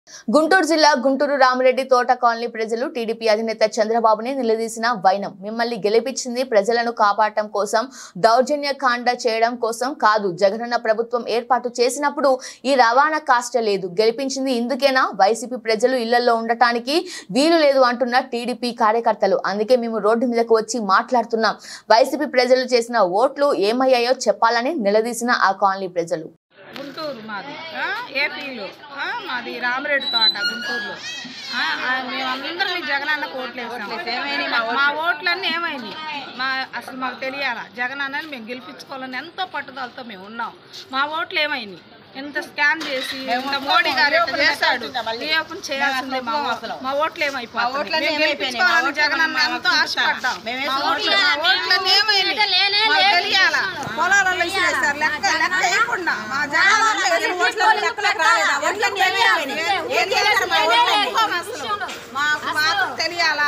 గుంటూరు జిల్లా గుంటూరు రామిరెడ్డి తోట కాలనీ ప్రజలు టీడీపీ అధినేత చంద్రబాబుని నిలదీసిన వైనం మిమ్మల్ని గెలిపించింది ప్రజలను కాపాడటం కోసం దౌర్జన్య కాండ చేయడం కోసం కాదు జగనన్న ప్రభుత్వం ఏర్పాటు చేసినప్పుడు ఈ రవాణా కాస్ట లేదు గెలిపించింది ఇందుకేనా వైసీపీ ప్రజలు ఇళ్లలో ఉండటానికి వీలు లేదు అంటున్న టీడీపీ కార్యకర్తలు అందుకే మేము రోడ్డు మీదకు వచ్చి మాట్లాడుతున్నాం వైసీపీ ప్రజలు చేసిన ఓట్లు ఏమయ్యాయో చెప్పాలని నిలదీసిన ఆ కాలనీ ప్రజలు గుంటూరు మాది ఆ, ఏపీలో ఆ, మాది రామరెడ్డి తోట గుంటూరులో ఆ, ఆ, మేమందరం ఈ జగనన్న ఓట్లు వేసాం మా ఓట్లన్నీ ఏమైనాయి మా అసలు మాకు తెలియాలా జగన్ అన్నని మేము గెలిపించుకోవాలని ఎంతో పట్టుదలతో మేము ఉన్నాం మా ఓట్లు ఏమైనాయి ఎంత స్కాన్ చేసి ఇంత మోడీ గారు ఎంత చేశాడు రీఓపెన్ చేయాల్సిందే మా ఓట్లు. మా ఓట్లు ఏమైపోయి గెలిపించుకోవాలని జగన్ అన్న ఎంతో ఆశపడ్డాం మా ఓట్లు మా ఓట్లన్నీ ఏమైనాయి మాకు తెలియాలా పొలాలలో ఇసిరేస్తారు లెక్క లెక్క వేయకుండా మా జగన్ అన్న ఎన్ని ఓట్లు లెక్కలకు రాలేదా? ఓట్లన్నీ ఏమైపోయినాయి? ఏం చేశారు మా ఓట్లు? ఒప్పుకోము అసలు. మాకు మాకు తెలియాలా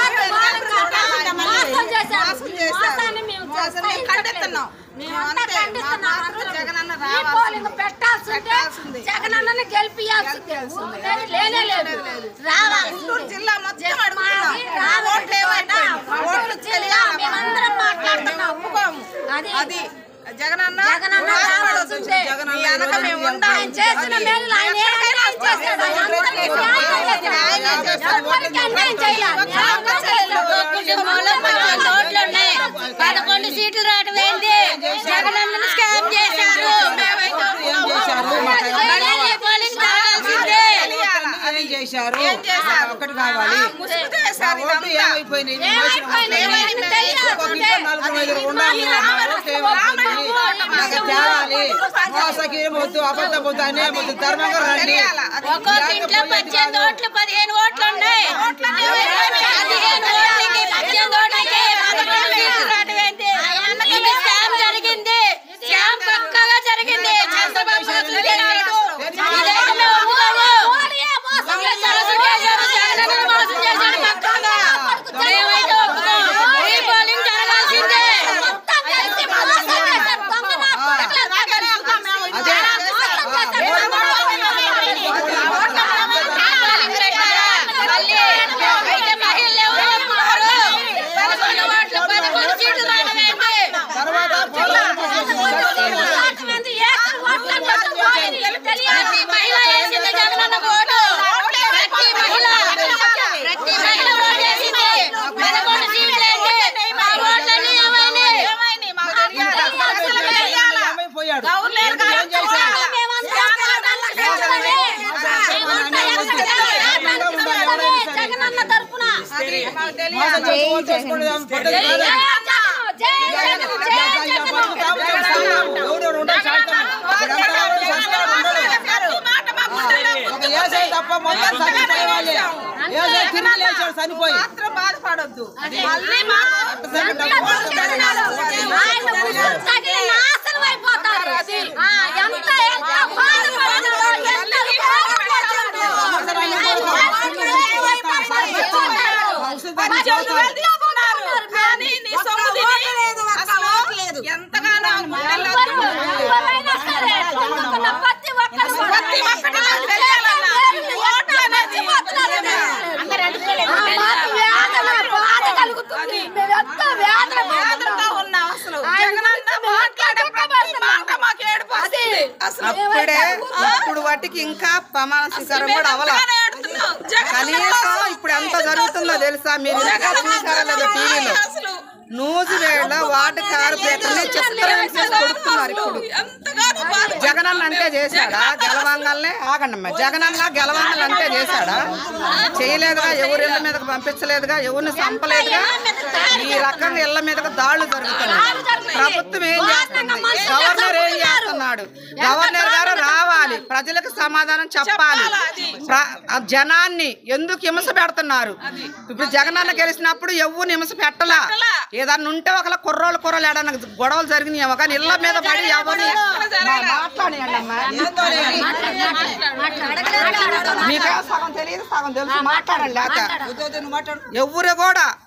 మోసం చేశారు మోసం మేము ఖండిస్తున్నాం మేము అంతే మా మాత్రం జగన్ అన్న రావాల్సిందే. పెట్టాల్సిందే. జగనన్నని గెలిపియాల్సిందే ఊరికే లేనే లేదు రావాలి గుంటూరు జిల్లా మొత్తం అడుగుతున్నాం మాది మా ఓట్లు ఏమైపోయినాయి? మా ఓట్లు తెలియాలా మేమందరం మాట్లాడుతున్నాం. మేము ఒప్పుకోము అది. అది జగనన్న జగనన్న రావాల్సిందే. మీ వెనక మేము ఉండాలి. ఆయన చేసిన మేలు ఆయన ఏ అన్యాయం చేశాడు? ఆయన అందరికీ న్యాయం చేశాడు. ఎవరికి అన్యాయం చేయలేదు. న్యాయంగా చేశాడు. కుటుంబంలో పద్దెనిమిది ఓట్లు ఉన్నాయి పదకొండు సీట్లు రావడం ఏంటి జగనన్నను స్కామ్ చేశారు మళ్ళీ పోలింగ్ జరగాల్సిందే అది చేశారు ఏం చేశారు? ఒకటి కావాలి ఆ, ముసుగు చేశారు మా ఓట్లు ఇదంతా. ఏమైపోయినాయి? మీ ఏమైపోయినాయి? మనిషి ఏమైంది తెలియదు. ఒక ఇంట్లో నలుగురు ఐదుగురు ఉండాలి. మా ఓట్లు ఏమైపోయినాయి? నాకు తేవాలి. మోసకి వద్దు అబద్ధం వద్దు అనే వద్దు ధర్మంగా రండి తెలియాలా? అది ఒక్కొక్క ఇంట్లో పద్దెనిమిది ఓట్లు పదిహేను ఓట్లు ఉన్నాయి పదిహేను ఓట్లకి పద్దెనిమిది ఓట్లకి పదకొండు సీట్లు రావడం ఏంటి ఇది స్కామ్ జరిగింది స్కామ్ పక్కగా జరిగింది చంద్రబాబు మోసం చేశాడు ఇదైతే మేము ఒప్పుకోము మోసం చేశారు జగనన్న మోసం చేశాడు పక్కగా మేమైతే ఒప్పుకోము రీపోలింగ్ జరగాల్సిందే మొత్తం కలిసి మోసం చేశారు. దొంగ నా కొడుకులు. అదే మళ్ళీ అయితే మహిళలు ఎవరు ఒప్పుకోరు పదకొండు ఓట్లు పదకొండు సీట్లు రావడం ఏంటి తర్వాత ఓట్ల మంది ఏకం ఓట్ల కోసం పోయింది. తెలియాలి. ప్రతి మహిళ వేసింది జగనన్న ఓటు ప్రతి మహిళ ప్రతి మహిళ ఓటు వేసింది పదకొండు సీట్లు ఏంటి మా ఓట్లన్నీ ఏమైనాయి ఏమైనాయి? మాకు తెలియాలా? అసలు తెలియాలా? ఏమైపోయాడు గవర్నర్ గారు ఏం చేశారు మేమంతా జగనన్న చేస్తున్నామే. మేమంతా ఎక్కడ జగనన్న జగనన్న తరపున అది మాకు తెలియాలా? మోసం చేసి ఓట్లు వేసుకోవడం పద్ధతి కాదు. జై జగన్, జై జగన్, జై జగన్. ఎవరెవరు ఉండాలి శాతం. ఇక్కడంతా ఎవరు సంస్కారం ఉండదు. ప్రతి మాట మాకు తెలియాలి. ఒక ఏసై తప్ప మొత్తం చనిపోయే వాళ్ళే ఏసై తిరిగి లేచాడు చనిపోయి మాత్రం బాధపడొద్దు మళ్ళీ మాకు ఆయన ఉసురు తగిలి నాశనం అయిపోతారు. ఆ, ఎంత ఎంత బాధపడినాడో, ఎంత బాధపడ్డాడో. కానీ నీ సొమ్ము తిని అసలు ఎంతగానో గుండెల్లో ఎవరైనా సరే, చదువుకున్న ప్రతి ఒక్కరు కూడా ప్రతి ఒక్కటి మాకు తెలియాలన్నా. ఓట్లు అనేది మర్చిపోతున్నారండి. ఆ, మాకు వేదన, బాధ కలుగుతుంది. మేము ఎంతో వేదన వేదనతో ఉన్నాం అసలు జగనన్న మాట్లాడే ప్రతి మాట మాకు ఏడుపు వస్తుంది. అసలు అప్పుడే ఇప్పుడు వాటికి ఇంకా ప్రమాణ స్వీకారం కూడా అవ్వాల ఎంతగానో ఏడుతున్నాం. జగనన్న కనీసం ఇప్పుడు ఎంత జరుగుతుందో తెలుసా మీరు ఇంకా చూసారా లేదా టీవీలో అసలు నూజు వేళ వార్డు కార్పొరేటర్ని చిత్రహింస కొడుతున్నారు ఇప్పుడు ఎంతగానో బాధ జగనన్న అంటే చేశాడా గెలవంగల్నే ఆగండమ్మా జగనన్న గెలవంగల్ అంటే చేశాడా చేయలేదుగా ఎవరి ఇళ్ళ మీదకి పంపించలేదుగా ఎవరిని చంపలేదుగా ఈ రకంగా ఇళ్ళ మీదకి దాడులు జరుగుతున్నాయి ప్రభుత్వం ఏం చేస్తుంది గవర్నర్ ఏం చేస్తున్నాడు గవర్నర్ గారు రావాలి ప్రజలకు సమాధానం చెప్పాలి ప్ర- ఆ జనాన్ని ఎందుకు హింస పెడుతున్నారు ఇప్పుడు జగనన్న గెలిచినప్పుడు ఎవరు హింస పెట్టలా ఏదన్నా ఉంటే ఒకళ్ళ కుర్రోళ్ళు కుర్రోళ్ళు ఏడన్నా గొడవలు జరిగినాయేమో కానీ ఇళ్ళ మీద పడి ఎవరిని మాట్లాడియండి అమ్మా మీకే సగం తెలియదు సగం తెలుసు మాట్లాడండి లేక ఎవరు కూడా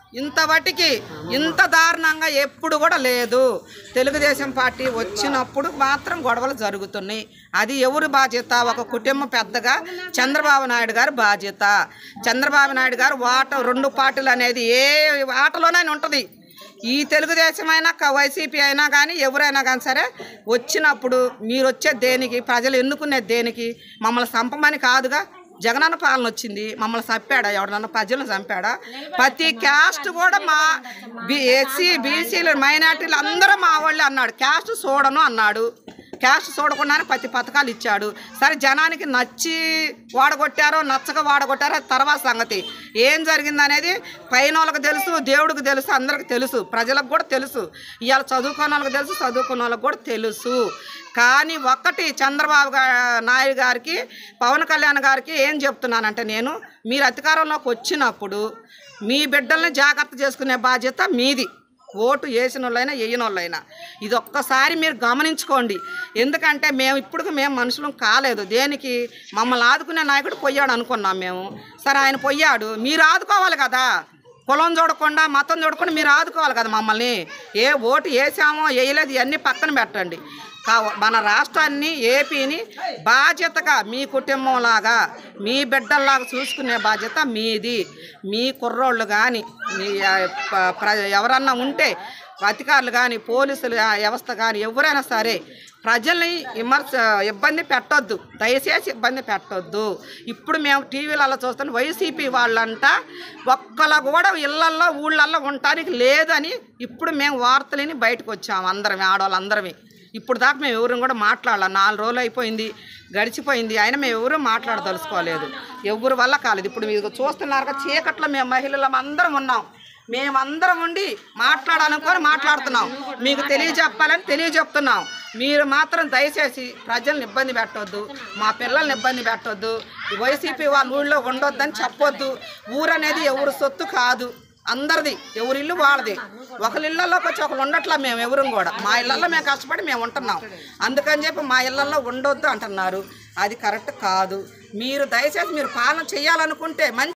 ఇంతవటికి ఇంత దారుణంగా ఎప్పుడు కూడా లేదు తెలుగుదేశం పార్టీ వచ్చినప్పుడు మాత్రం గొడవలు జరుగుతున్నాయి అది ఎవరి బాధ్యత ఒక కుటుంబం పెద్దగా చంద్రబాబు నాయుడు గారి బాధ్యత చంద్రబాబు నాయుడు గారు వాట రెండు పార్టీలు అనేది ఏ ఆటలోనైనా ఉంటుంది ఈ తెలుగుదేశం అయినా క- వైసీపీ అయినా కానీ ఎవరైనా కానీ సరే వచ్చినప్పుడు మీరు వచ్చే దేనికి ప్రజలు ఎన్నుకునేది దేనికి మమ్మల్ని చంపమని కాదుగా జగనన్న పాలన వచ్చింది మమ్మల్ని చంపాడా ఎవడన్నా ప్రజలను చంపాడా ప్రతి క్యాస్ట్ కూడా మా బి ఎస్సీ బీసీలు మైనార్టీలు అందరూ మా వాళ్ళే అన్నాడు క్యాస్ట్ చూడను అన్నాడు క్యాస్ట్ చూడకుండానే ప్రతి పథకాలు ఇచ్చాడు సరే జనానికి నచ్చి వాడగొట్టారో నచ్చక వాడగొట్టారో అది తర్వాత సంగతి ఏం జరిగిందనేది పైన వాళ్ళకి తెలుసు దేవుడికి తెలుసు అందరికి తెలుసు ప్రజలకు కూడా తెలుసు ఇవాళ చదువుకున్న వాళ్ళకి తెలుసు చదువుకున్న వాళ్ళకి కూడా తెలుసు కానీ ఒక్కటి చంద్రబాబు గా నాయుడు గారికి పవన్ కళ్యాణ్ గారికి ఏం చెప్తున్నానంటే నేను మీరు అధికారంలోకి వచ్చినప్పుడు మీ బిడ్డల్ని జాగ్రత్త చేసుకునే బాధ్యత మీది ఓటు వేసిన వాళ్ళైనా వేయని వాళ్ళైనా ఇది ఒక్కసారి మీరు గమనించుకోండి ఎందుకంటే మేము ఇప్పుడు మేము మనుషులం కాలేదు దేనికి మమ్మల్ని ఆదుకునే నాయకుడు పోయాడు అనుకున్నాం మేము సరే ఆయన పోయాడు మీరు ఆదుకోవాలి కదా కులం చూడకుండా మతం చూడకుండా మీరు ఆదుకోవాలి కదా మమ్మల్ని ఏ ఓటు వేసామో వేయలేదు ఇవన్నీ పక్కన పెట్టండి కా- మన రాష్ట్రాన్ని ఏపీని బాధ్యతగా మీ కుటుంబంలాగా మీ బిడ్డల్లాగా చూసుకునే బాధ్యత మీది మీ కుర్రోళ్ళు కానీ మీ ఆ, ప- ప్ర- ఎవరన్నా ఉంటే అధికారులు కానీ పోలీసులు ఆ, వ్యవస్థ కానీ ఎవరైనా సరే ప్రజల్ని విమర్శ ఇబ్బంది పెట్టొద్దు దయచేసి ఇబ్బంది పెట్టొద్దు ఇప్పుడు మేము టీవీలలో చూస్తున్న వైసీపీ వాళ్ళంట ఒక్కల కూడా ఇళ్లల్లో ఊళ్ళల్లో ఉండటానికి లేదని ఇప్పుడు మేము వార్తలని బయటకు వచ్చాము అందరం ఆడవాళ్ళందరమే ఇప్పుడు దాకా మేము ఎవరు కూడా మాట్లాడాలి నాలుగు రోజులు అయిపోయింది గడిచిపోయింది అయినా మేము ఎవరు మాట్లాడదలుచుకోలేదు ఎవరి వల్ల కాలేదు ఇప్పుడు మీరు చూస్తున్నారుగా చీకట్లో మేము మహిళలం అందరం ఉన్నాం మేమందరం ఉండి మాట్లాడాలనుకొని మాట్లాడుతున్నాం మీకు తెలియజెప్పాలని తెలియజెప్తున్నాం మీరు మాత్రం దయచేసి ప్రజల్ని ఇబ్బంది పెట్టొద్దు మా పిల్లల్ని ఇబ్బంది పెట్టొద్దు ఈ వైసీపీ వాళ్ళ ఊళ్ళో ఉండొద్దని చెప్పొద్దు ఊరు అనేది ఎవరు సొత్తు కాదు అందరిది ఎవరి ఇల్లు వాళ్ళది ఒకరి ఇళ్లలోకి వచ్చి ఒకరు ఉండట్లా మేము ఎవరు కూడా మా ఇళ్లలో మేము కష్టపడి మేము ఉంటున్నాం అందుకని చెప్పి మా ఇళ్లలో ఉండొద్దు అంటున్నారు అది కరెక్ట్ కాదు మీరు దయచేసి మీరు పాలన చేయాలనుకుంటే మంచి